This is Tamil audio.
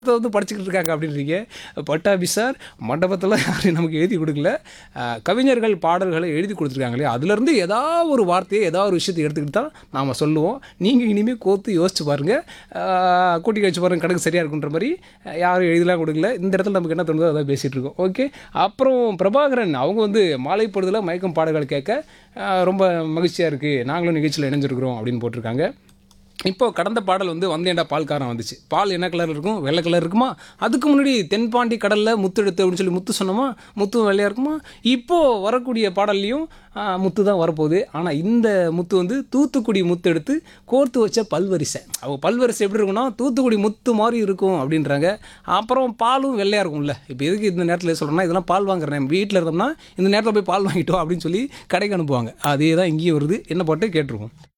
இதை வந்து படிச்சுக்கிட்டு இருக்காங்க அப்படின்றீங்க பட்டாபி சார் மண்டபத்தில் யாரும் நமக்கு எழுதி கொடுக்கல அஹ், கவிஞர்கள் பாடல்களை எழுதி கொடுத்துருக்காங்களே அதுலேருந்து ஏதாவது ஒரு வார்த்தையை ஏதாவது ஒரு விஷயத்தை எடுத்துக்கிட்டு தான் நாம் சொல்லுவோம் நீங்கள் இனிமேல் கோத்து யோசிச்சு பாருங்கள் கூட்டி கழிச்சு பாருங்கள் கணக்கு சரியாக இருக்குன்ற மாதிரி அஹ், யாரும் எழுதலாம் கொடுக்கல இந்த இடத்துல நமக்கு என்ன தோணுதோ அதான் பேசிகிட்டு இருக்கோம் ஓகே அப்புறம் பிரபாகரன் அவங்க வந்து மாலை பொழுதுல மயக்கம் பாடல்கள் கேட்க அஹ், ரொம்ப மகிழ்ச்சியாக இருக்குது நாங்களும் நிகழ்ச்சியில் இணைஞ்சிருக்கிறோம் அப்படின்னு போட்டிருக்காங்க இப்போ கடந்த பாடல் வந்து வந்தேன்டா பால்காரன் வந்துச்சு பால் என்ன கலர் இருக்கும் வெள்ளை கலர் இருக்குமா அதுக்கு முன்னாடி தென்பாண்டி கடலில் முத்து எடுத்து அப்படின்னு சொல்லி முத்து சொன்னோமா முத்து வெள்ளையாக இருக்குமா இப்போது வரக்கூடிய பாடல்லையும் ஆ, முத்து தான் வரப்போகுது ஆனால் இந்த முத்து வந்து தூத்துக்குடி முத்து எடுத்து கோர்த்து வச்ச பல்வரிசை அவங்க பல்வரிசை எப்படி இருக்கும்னா தூத்துக்குடி முத்து மாதிரி இருக்கும் அப்படின்றாங்க அப்புறம் பாலும் வெள்ளையாக இருக்கும்ல இப்போ எதுக்கு இந்த நேரத்தில் சொல்கிறேன்னா இதெல்லாம் பால் வாங்குறேன் வீட்டில் இருந்தோம்னா இந்த நேரத்தில் போய் பால் வாங்கிட்டோம் அப்படின்னு சொல்லி கடைக்கு அனுப்புவாங்க அதே தான் இங்கேயும் வருது என்ன பாட்டு கேட்டிருக்கோம்